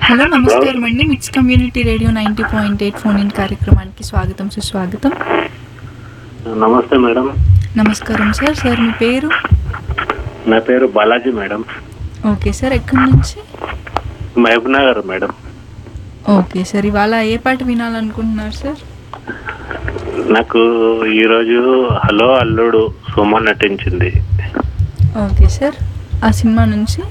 Hello నమస్కారం అండి MITS community radio ninety point eight phone in కార్యక్రమానికి స్వాగతం సుస్వాగతం నమస్తే మేడం నమస్కారం సార్ సార్ మీ పేరు నా పేరు బాలాజీ మేడం ఓకే సార్ ఎక్కడి నుంచి Mahabub Nagar madam okay sir ఇవాళ ఏ పాట వినాలనుకుంటున్నారు సార్ నాకు ఈరోజు హలో అల్లుడు సుమ నటించింది ఓకే సార్ ఆ సినిమా నుంచి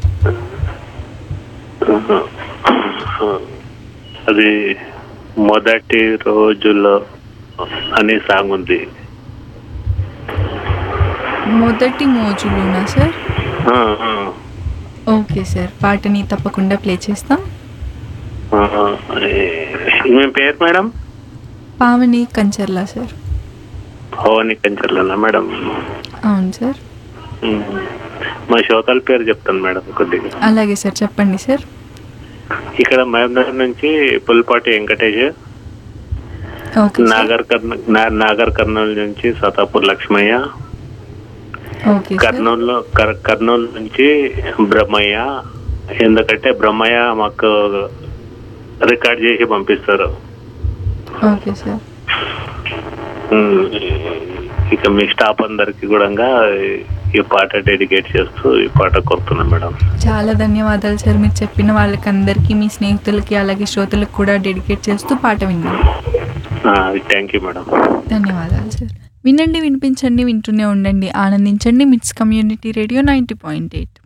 అది మొదటి రోజుల్లో అని సాంగ్ ఉంది మొదటి మోజులునా సార్ ఆ, ఆ, ఓకే సార్ పాటని తప్పకుండా ప్లే చేస్తాం ఆ, మీ పేరు మేడం పావని కంచర్లా సార్ భవాని కంచర్లనా మేడం అవును సార్ ఉమ్. మా శ్రోతల పేరు చెప్తాను మేడం కొద్దిగా అలాగే సార్ చెప్పండి సార్ ఇక్కడ మహబూబ్ నగర్ నుంచి పుల్పాటి వెంకటేష్ ఓకే సార్ నాగర్ కర్నూల్ నా- నాగర్ కర్నూలు నుంచి సతాపూర్ లక్ష్మయ్య ఓకే సార్ కర్నూలు కర్- కర్నూలు నుంచి బ్రహ్మయ్య ఎందుకంటే బ్రహ్మయ్య మాకు రికార్డ్ చేసి పంపిస్తారు ఓకే సార్ ఉమ్, ఇక మీ స్టాఫ్ అందరికి కూడా ఈ పాట డెడికేట్ చేస్తూ ఈ పాట కోరుతున్నాం మేడం చాలా ధన్యవాదాలు సార్ మీరు చెప్పిన వాళ్ళకందరికీ మీ స్నేహితులకి అలాగే శ్రోతలకు కూడా డెడికేట్ చేస్తూ పాట విన్నాం థ్యాంక్ యూ మేడం ధన్యవాదాలు సార్ వినండి వినిపించండి వింటూనే ఉండండి ఆనందించండి MITS community radio ninety point eight